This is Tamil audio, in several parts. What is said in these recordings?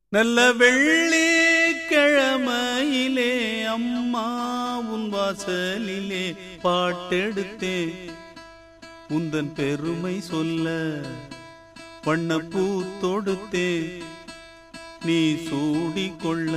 நல்ல வெள்ளிக்கிழமையிலே அம்மா உன் வாசலிலே பாட்டெடுத்தேன் உந்தன் பெருமை சொல்ல வண்ணப்பூ தொடுத்தேன் நீ சூடிக்கொள்ள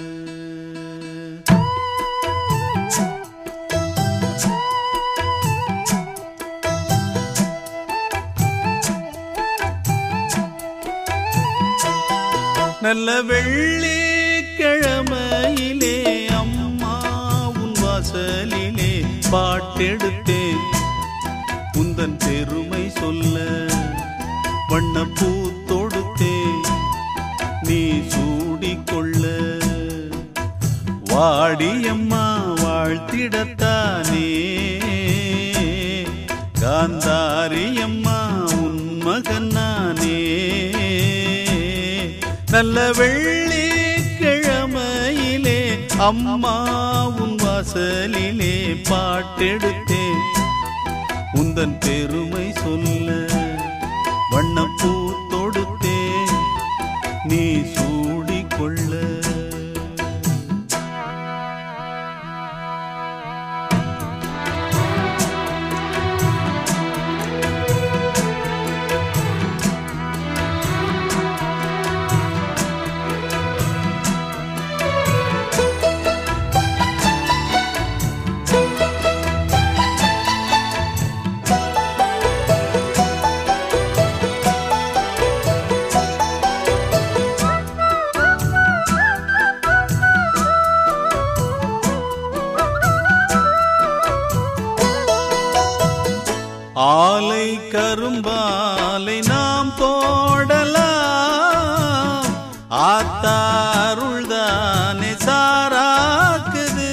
நல்ல வெள்ளிக்கிழமையிலே அம்மா உன் வாசலிலே பாட்டெடுத்தேன் உந்தன் பெருமை சொல்ல வண்ணப்பூ தொடுத்தேன் நீ சூடிக்கொள்ள வாடியம்மா வாழ்த்திடத்தானே காந்தாரியம்மா உன் மகன் நானே நல்ல வெள்ளிக்கிழமையிலே அம்மா உன் வாசலிலே பாட்டெடுத்தேன் உந்தன் பெருமை சொல்ல வண்ணப்பூ தொடுத்தேன் நீ சூடிக்கொள்ள ஆலை கரும்பாலை நாம் போடலாம் ஆத்தாருள்தானே சாராக்குது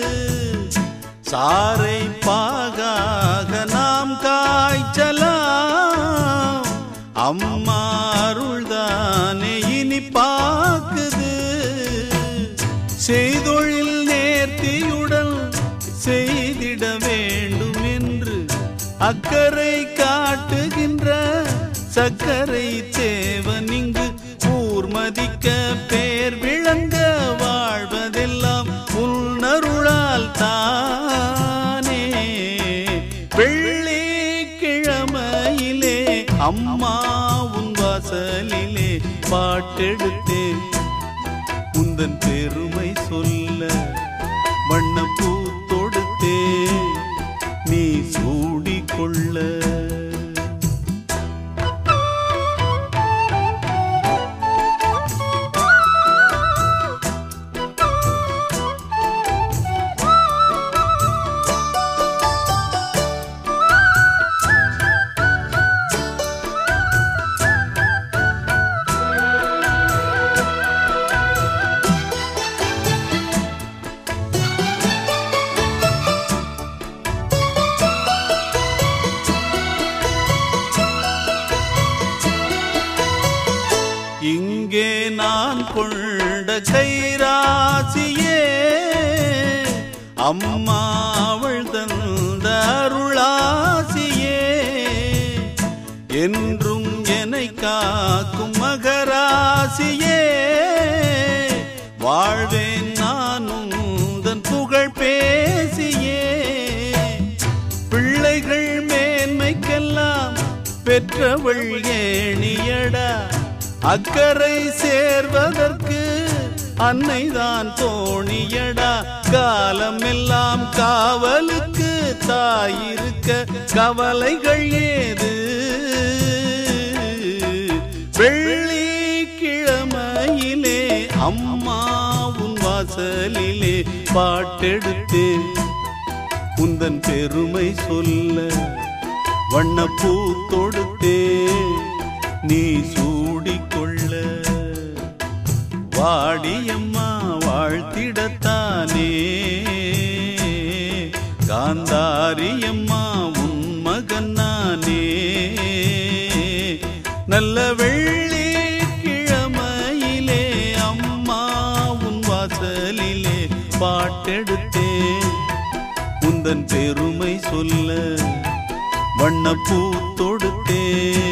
சாரை பாகாக நாம் காய்ச்சலாம் அம்மா அருள்தானே இனி பாக்குது செய்தொழில் நேர்த்தியுடன் செய்திட வேண்டும் என்று அக்கறை காட்டுகின்ற சக்கரை தேவன் இங்கு ஊர்மதிக்க பேர் விளங்க வாழ்வதெல்லாம் உள்நருளால் தானே வெள்ளிக்கிழமையிலே அம்மா உன் வாசலிலே பாட்டெடுத்தேன் உந்தன் பெருமை சொல்ல வண்ணப்பூ தொடுத்தே நீ சூடிக்கொள்ள இங்கே நான் கொண்ட கைராசியே அம்மா அவள் தந்த அருளாசியே என்றும் என்னை காக்கும் மகராசியே வாழ்வேன் நானும் உந்தன் புகழ் பேசியே பிள்ளைகள் மேன்மைக்கெல்லாம் பெற்றவள் ஏணியடா அக்கறை சேர்வதற்கு அன்னைதான் தோணியடா காலம் எல்லாம் காவலுக்கு தாயிருக்க கவலைகள் ஏது வெள்ளிக்கிழமையிலே அம்மா உன் வாசலிலே பாட்டெடுத்து உந்தன் பெருமை சொல்ல வண்ணப்பூ தொடுத்தே நீ சூடிக்கொள்ள வாடியம்மா வாழ்த்திடத்தானே காந்தாரியம்மா உன் மகன் நானே நல்ல வெள்ளிக்கிழமையிலே அம்மா உன் வாசலிலே பாட்டெடுத்தேன் உந்தன் பெருமை சொல்ல வண்ணப்பூ தொடுத்தேன்